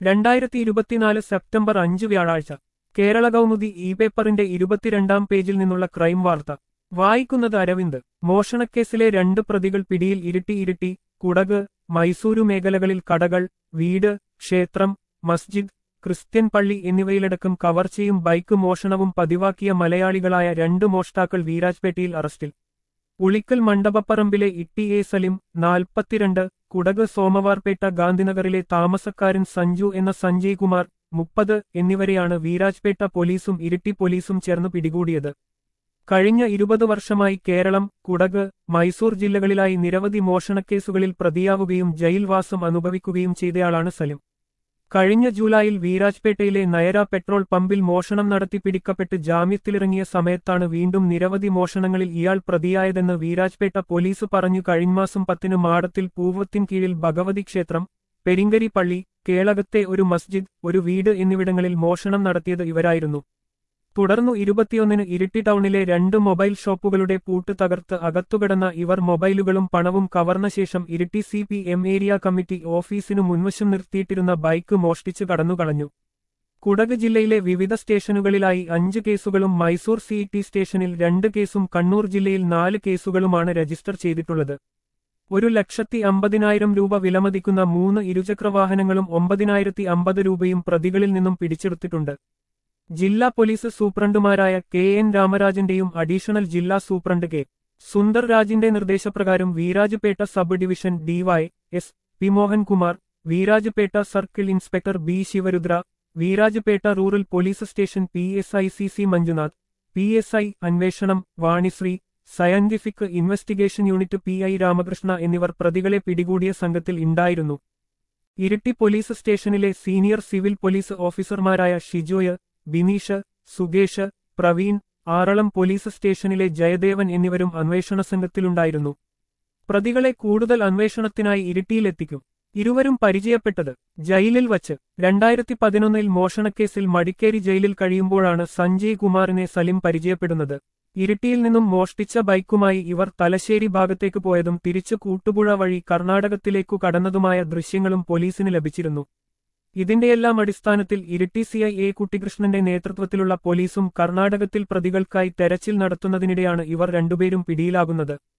രണ്ടായിരത്തി ഇരുപത്തിനാല് സെപ്റ്റംബർ അഞ്ച് വ്യാഴാഴ്ച കേരള കൗമുദി ഇ പേപ്പറിന്റെ ഇരുപത്തിരണ്ടാം പേജിൽ നിന്നുള്ള ക്രൈം വാർത്ത വായിക്കുന്നത് അരവിന്ദ് മോഷണക്കേസിലെ രണ്ട് പ്രതികൾ പിടിയിൽ ഇരുട്ടി ഇരുട്ടി കുടക് മൈസൂരു മേഖലകളിൽ കടകൾ വീട് ക്ഷേത്രം മസ്ജിദ് ക്രിസ്ത്യൻ പള്ളി എന്നിവയിലടക്കം കവർച്ചയും ബൈക്ക് മോഷണവും പതിവാക്കിയ മലയാളികളായ രണ്ട് മോഷ്ടാക്കൾ വീരാജ്പേട്ടയിൽ അറസ്റ്റിൽ ഉളിക്കൽ മണ്ഡപപ്പറമ്പിലെ ഇട്ടി എ സലിം നാൽപ്പത്തിരണ്ട് കുടക് സോമവാർപേട്ട ഗാന്ധിനഗറിലെ താമസക്കാരൻ സഞ്ജു എന്ന സഞ്ജയ് കുമാർ മുപ്പത് എന്നിവരെയാണ് വീരാജ്പേട്ട പോലീസും ഇരിട്ടി പോലീസും ചേർന്ന് പിടികൂടിയത് കഴിഞ്ഞ ഇരുപത് വർഷമായി കേരളം കുടക് മൈസൂർ ജില്ലകളിലായി നിരവധി മോഷണക്കേസുകളിൽ പ്രതിയാവുകയും ജയിൽവാസം അനുഭവിക്കുകയും ചെയ്തയാളാണ് സലിം കഴിഞ്ഞ ജൂലൈയിൽ വീരാജ്പേട്ടയിലെ നയര പെട്രോൾ പമ്പിൽ മോഷണം നടത്തി പിടിക്കപ്പെട്ട് ജാമ്യത്തിലിറങ്ങിയ സമയത്താണ് വീണ്ടും നിരവധി മോഷണങ്ങളിൽ ഇയാൾ പ്രതിയായതെന്ന് വീരാജ്പേട്ട പോലീസ് പറഞ്ഞു കഴിഞ്ഞമാസം പത്തിന് മാടത്തിൽ പൂവത്തിൻ കീഴിൽ ഭഗവതി ക്ഷേത്രം പെരിങ്കരി പള്ളി കേളകത്തെ ഒരു മസ്ജിദ് ഒരു വീട് എന്നിവിടങ്ങളിൽ മോഷണം നടത്തിയത് ഇവരായിരുന്നു തുടർന്നു ഇരുപത്തിയൊന്നിന് ഇരിട്ടി ടൗണിലെ രണ്ട് മൊബൈൽ ഷോപ്പുകളുടെ പൂട്ട് തകർത്ത് അകത്തുകിടന്ന ഇവർ മൊബൈലുകളും പണവും കവർന്ന ശേഷം Iritty C P M area committee ഓഫീസിനു മുൻവശം നിർത്തിയിട്ടിരുന്ന ബൈക്ക് മോഷ്ടിച്ചു കടന്നുകളഞ്ഞു കുടക് ജില്ലയിലെ വിവിധ സ്റ്റേഷനുകളിലായി അഞ്ച് കേസുകളും മൈസൂർ സി ടി സ്റ്റേഷനിൽ രണ്ട് കേസും കണ്ണൂർ ജില്ലയിൽ നാല് കേസുകളുമാണ് രജിസ്റ്റർ ചെയ്തിട്ടുള്ളത് ഒരു ലക്ഷത്തി അമ്പതിനായിരം രൂപ വിലമതിക്കുന്ന മൂന്ന് ഇരുചക്രവാഹനങ്ങളും ഒമ്പതിനായിരത്തി അമ്പത് രൂപയും പ്രതികളിൽ നിന്നും പിടിച്ചെടുത്തിട്ടുണ്ട് ജില്ലാ പോലീസ് സൂപ്രണ്ടുമാരായ കെ എൻ രാമരാജന്റെയും അഡീഷണൽ ജില്ലാ സൂപ്രണ്ട് കെ സുന്ദർ രാജിന്റെ നിർദ്ദേശപ്രകാരം Virajpet sub division DY S P Mohankumar Virajpet circle inspector B Shivarudra Virajpet rural police station P S I C C Manjunath P S I അന്വേഷണം Vanishree scientific investigation unit P I Ramakrishna എന്നിവർ പ്രതികളെ പിടികൂടിയ സംഘത്തിൽ ഉണ്ടായിരുന്നു ഇരിട്ടി പോലീസ് സ്റ്റേഷനിലെ സീനിയർ സിവിൽ പോലീസ് ഓഫീസർമാരായ ഷിജോയ് ബിനീഷ് സുകേഷ് പ്രവീൺ ആറളം പോലീസ് സ്റ്റേഷനിലെ ജയദേവൻ എന്നിവരും അന്വേഷണ സംഘത്തിലുണ്ടായിരുന്നു പ്രതികളെ കൂടുതൽ അന്വേഷണത്തിനായി ഇരിട്ടിയിലെത്തിക്കും ഇരുവരും പരിചയപ്പെട്ടത് ജയിലിൽ വച്ച് രണ്ടായിരത്തി പതിനൊന്നിൽ മോഷണക്കേസിൽ മടിക്കേരി ജയിലിൽ കഴിയുമ്പോഴാണ് സഞ്ജയ് കുമാറിനെ സലിം പരിചയപ്പെടുന്നത് ഇരിട്ടിയിൽ നിന്നും മോഷ്ടിച്ച ബൈക്കുമായി ഇവർ തലശ്ശേരി ഭാഗത്തേക്ക് പോയതും തിരിച്ചു കൂട്ടുപുഴ വഴി കർണാടകത്തിലേക്കു കടന്നതുമായ ദൃശ്യങ്ങളും പോലീസിന് ലഭിച്ചിരുന്നു ഇതിന്റെയെല്ലാം അടിസ്ഥാനത്തിൽ ഇരിട്ടി സിഐ എ കുട്ടികൃഷ്ണന്റെ നേതൃത്വത്തിലുള്ള പോലീസും കർണാടകത്തിൽ പ്രതികൾക്കായി തെരച്ചിൽ നടത്തുന്നതിനിടെയാണ് ഇവർ രണ്ടുപേരും പിടിയിലാകുന്നത്